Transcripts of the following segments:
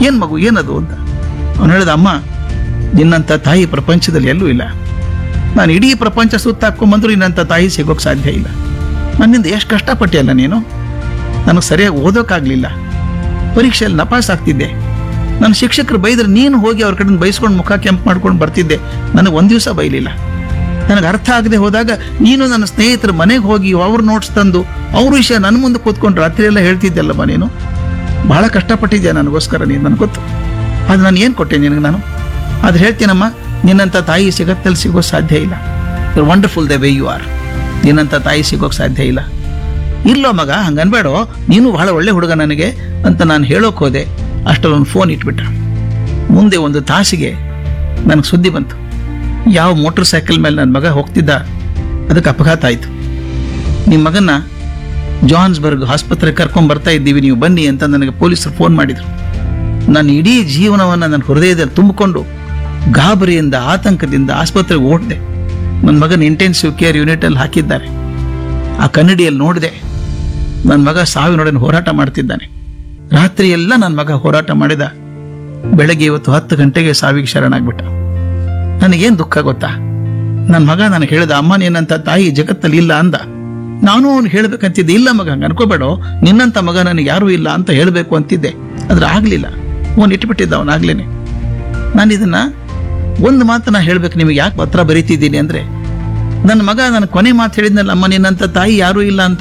ಏನು ಮಗು ಏನದು ಅಂತ ಅವನು ಹೇಳಿದ ಅಮ್ಮ ನಿನ್ನಂಥ ತಾಯಿ ಪ್ರಪಂಚದಲ್ಲಿ ಎಲ್ಲೂ ಇಲ್ಲ ನಾನು ಇಡೀ ಪ್ರಪಂಚ ಸುತ್ತಾಕೊಂಬಂದ್ರು ನಿನ್ನಂಥ ತಾಯಿ ಸಿಗೋಕ್ಕೆ ಸಾಧ್ಯ ಇಲ್ಲ ನನ್ನಿಂದ ಎಷ್ಟು ಕಷ್ಟಪಟ್ಟಿಯಲ್ಲ ನೀನು ನನಗೆ ಸರಿಯಾಗಿ ಓದೋಕ್ಕಾಗಲಿಲ್ಲ ಪರೀಕ್ಷೆಯಲ್ಲಿ ನಪಾಸ್ ಆಗ್ತಿದ್ದೆ ನನ್ನ ಶಿಕ್ಷಕರು ಬೈದ್ರೆ ನೀನು ಹೋಗಿ ಅವ್ರ ಕಡೆಯಿಂದ ಬೈಸ್ಕೊಂಡು ಮುಖ ಕೆಂಪು ಮಾಡ್ಕೊಂಡು ಬರ್ತಿದ್ದೆ ನನಗೆ ಒಂದು ದಿವಸ ಬೈಲಿಲ್ಲ ನನಗೆ ಅರ್ಥ ಆಗದೆ ಹೋದಾಗ ನೀನು ನನ್ನ ಸ್ನೇಹಿತರ ಮನೆಗೆ ಹೋಗಿ ಅವ್ರ ನೋಟ್ಸ್ ತಂದು ಅವ್ರ ವಿಷಯ ನನ್ನ ಮುಂದೆ ಕೂತ್ಕೊಂಡು ರಾತ್ರಿ ಎಲ್ಲ ಹೇಳ್ತಿದ್ದೆಲ್ಲಮ್ಮ ನೀನು ಬಹಳ ಕಷ್ಟಪಟ್ಟಿದ್ಯಾ ನನಗೋಸ್ಕರ ನೀನು ನನಗೆ ಗೊತ್ತು ಅದು ನಾನು ಏನು ಕೊಟ್ಟೆ ನಿನಗೆ ನಾನು ಅದು ಹೇಳ್ತೀನಮ್ಮ ನಿನ್ನಂಥ ತಾಯಿ ಸಿಗತ್ತಲ್ಲಿ ಸಿಗೋ ಸಾಧ್ಯ ಇಲ್ಲ you wonderful the way you are ನಿನ್ನಂಥ ತಾಯಿ ಸಿಗೋಕ್ಕೆ ಸಾಧ್ಯ ಇಲ್ಲ ಇಲ್ಲೋ ಮಗ ಹಂಗನ್ಬೇಡೋ ನೀನು ಬಹಳ ಒಳ್ಳೆ ಹುಡುಗ ನನಗೆ ಅಂತ ನಾನು ಹೇಳೋಕೆ ಹೋದೆ ಅಷ್ಟರಲ್ಲಿ ಒಂದು ಫೋನ್ ಇಟ್ಬಿಟ್ಟ ಮುಂದೆ ಒಂದು ತಾಸಿಗೆ ನನಗೆ ಸುದ್ದಿ ಬಂತು ಯಾವ ಮೋಟರ್ ಸೈಕಲ್ ಮೇಲೆ ನನ್ನ ಮಗ ಹೋಗ್ತಿದ್ದ ಅದಕ್ಕೆ ಅಪಘಾತ ಆಯಿತು ನಿಮ್ಮ ಮಗನ ಜಾನ್ಸ್ಬರ್ಗ್ ಆಸ್ಪತ್ರೆಗೆ ಕರ್ಕೊಂಡ್ ಬರ್ತಾ ಇದ್ದೀವಿ ನೀವು ಬನ್ನಿ ಅಂತ ನನಗೆ ಪೊಲೀಸರು ಫೋನ್ ಮಾಡಿದರು ನನ್ನ ಇಡೀ ಜೀವನವನ್ನು ನನ್ನ ಹೃದಯದಲ್ಲಿ ತುಂಬಿಕೊಂಡು ಗಾಬರಿಯಿಂದ ಆತಂಕದಿಂದ ಆಸ್ಪತ್ರೆಗೆ ಓಡಿದೆ ನನ್ನ ಮಗನ ಇಂಟೆನ್ಸಿವ್ ಕೇರ್ ಯೂನಿಟಲ್ಲಿ ಹಾಕಿದ್ದಾರೆ ಆ ಕನ್ನಡಿಯಲ್ಲಿ ನೋಡಿದೆ ನನ್ನ ಮಗ ಸಾವಿನೊಡನೆ ಹೋರಾಟ ಮಾಡ್ತಿದ್ದಾನೆ ರಾತ್ರಿ ಎಲ್ಲ ನನ್ನ ಮಗ ಹೋರಾಟ ಮಾಡಿದ ಬೆಳಗ್ಗೆ ಇವತ್ತು ಹತ್ತು ಗಂಟೆಗೆ ಸಾವಿಗೆ ಶರಣಾಗ್ಬಿಟ್ಟ ನನಗೇನು ದುಃಖ ಗೊತ್ತಾ ನನ್ನ ಮಗ ನನಗೆ ಹೇಳಿದ ಅಮ್ಮ ನಿನ್ನಂಥ ತಾಯಿ ಜಗತ್ತಲ್ಲಿ ಇಲ್ಲ ಅಂದ ನಾನು ಅವ್ನು ಹೇಳ್ಬೇಕಂತಿದ್ದೆ ಇಲ್ಲ ಮಗ ಹಂಗೆ ಅನ್ಕೋಬೇಡ ನಿನ್ನಂಥ ಮಗ ನನಗೆ ಯಾರೂ ಇಲ್ಲ ಅಂತ ಹೇಳಬೇಕು ಅಂತಿದ್ದೆ ಆದ್ರೆ ಆಗಲಿಲ್ಲ ಅವನು ಇಟ್ಬಿಟ್ಟಿದ್ದ ಅವನಾಗ್ಲೇನೆ ನಾನು ಇದನ್ನ ಒಂದು ಮಾತು ನಾ ಹೇಳ್ಬೇಕು ನಿಮಗೆ ಯಾಕೆ ಪತ್ರ ಬರೀತಿದ್ದೀನಿ ಅಂದ್ರೆ ನನ್ನ ಮಗ ನನ್ನ ಕೊನೆ ಮಾತು ಹೇಳಿದ್ನಲ್ಲ ಅಮ್ಮ ನಿನ್ನಂಥ ತಾಯಿ ಯಾರೂ ಇಲ್ಲ ಅಂತ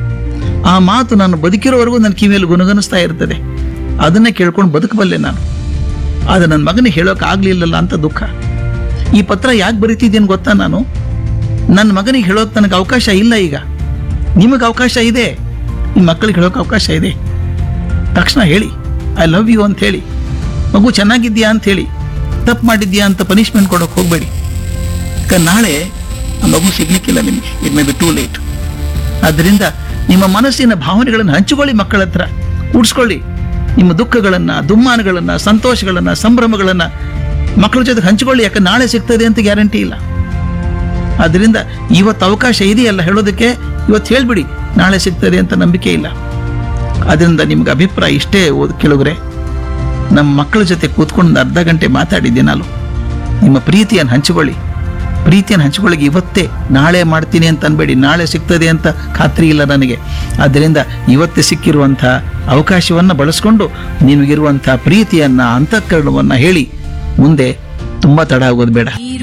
ಆ ಮಾತು ನಾನು ಬದುಕಿರೋವರೆಗೂ ನನ್ನ ಕಿವಿಯಲ್ಲಿ ಗುಣಗಣಿಸ್ತಾ ಇರ್ತದೆ ಅದನ್ನೇ ಕೇಳ್ಕೊಂಡು ಬದುಕಬಲ್ಲೆ ನಾನು ಆದರೆ ನನ್ನ ಮಗನಿಗೆ ಹೇಳೋಕೆ ಆಗ್ಲಿಲ್ಲಲ್ಲ ಅಂತ ದುಃಖ ಈ ಪತ್ರ ಯಾಕೆ ಬರೀತಿದ್ದೀನಿ ಗೊತ್ತಾ ನಾನು ನನ್ನ ಮಗನಿಗೆ ಹೇಳೋಕೆ ನನಗೆ ಅವಕಾಶ ಇಲ್ಲ ಈಗ ನಿಮಗೆ ಅವಕಾಶ ಇದೆ ನಿಮ್ಮ ಮಕ್ಕಳಿಗೆ ಹೇಳೋಕೆ ಅವಕಾಶ ಇದೆ ತಕ್ಷಣ ಹೇಳಿ ಐ ಲವ್ ಯು ಅಂತ ಹೇಳಿ ಮಗು ಚೆನ್ನಾಗಿದ್ಯಾ ಅಂತ ಹೇಳಿ ತಪ್ಪು ಮಾಡಿದ್ಯಾ ಅಂತ ಪನಿಷ್ಮೆಂಟ್ ಕೊಡೋಕೆ ಹೋಗಬೇಡಿ ಯಾಕಂದ್ರೆ ನಾಳೆ ಆ ಮಗು ಸಿಗ್ಲಿಕ್ಕಿಲ್ಲ ನಿಮಗೆ it may be too late ಆದ್ದರಿಂದ ನಿಮ್ಮ ಮನಸ್ಸಿನ ಭಾವನೆಗಳನ್ನು ಹಂಚಿಕೊಳ್ಳಿ ಮಕ್ಕಳ ಹತ್ರ ಕೂಡಿಸ್ಕೊಳ್ಳಿ ನಿಮ್ಮ ದುಃಖಗಳನ್ನ ದುಮ್ಮಾನಗಳನ್ನ ಸಂತೋಷಗಳನ್ನ ಸಂಭ್ರಮಗಳನ್ನ ಮಕ್ಕಳ ಜೊತೆ ಹಂಚಿಕೊಳ್ಳಿ ಯಾಕೆ ನಾಳೆ ಸಿಗ್ತದೆ ಅಂತ ಗ್ಯಾರಂಟಿ ಇಲ್ಲ ಆದ್ದರಿಂದ ಇವತ್ತು ಅವಕಾಶ ಇದೆಯಲ್ಲ ಹೇಳೋದಕ್ಕೆ ಇವತ್ತು ಹೇಳ್ಬಿಡಿ ನಾಳೆ ಸಿಗ್ತದೆ ಅಂತ ನಂಬಿಕೆ ಇಲ್ಲ ಅದರಿಂದ ನಿಮ್ಗೆ ಅಭಿಪ್ರಾಯ ಇಷ್ಟೇ ಓದ್ ಕೇಳಿದ್ರೆ ನಮ್ಮ ಮಕ್ಕಳ ಜೊತೆ ಕೂತ್ಕೊಂಡು ಒಂದು ಅರ್ಧ ಗಂಟೆ ಮಾತಾಡಿದ್ದೆ ನಾನು ನಿಮ್ಮ ಪ್ರೀತಿಯನ್ನು ಹಂಚಿಕೊಳ್ಳಿ ಪ್ರೀತಿಯನ್ನು ಹಂಚಿಕೊಳ್ಳಿಗೆ ಇವತ್ತೇ ನಾಳೆ ಮಾಡ್ತೀನಿ ಅಂತ ಅನ್ಬೇಡಿ ನಾಳೆ ಸಿಗ್ತದೆ ಅಂತ ಖಾತ್ರಿ ಇಲ್ಲ ನನಗೆ ಆದ್ದರಿಂದ ಇವತ್ತೇ ಸಿಕ್ಕಿರುವಂಥ ಅವಕಾಶವನ್ನು ಬಳಸ್ಕೊಂಡು ನಿಮಗಿರುವಂಥ ಪ್ರೀತಿಯನ್ನ ಅಂತಃಕರಣವನ್ನು ಹೇಳಿ ಮುಂದೆ ತುಂಬ ತಡ ಆಗೋದು ಬೇಡ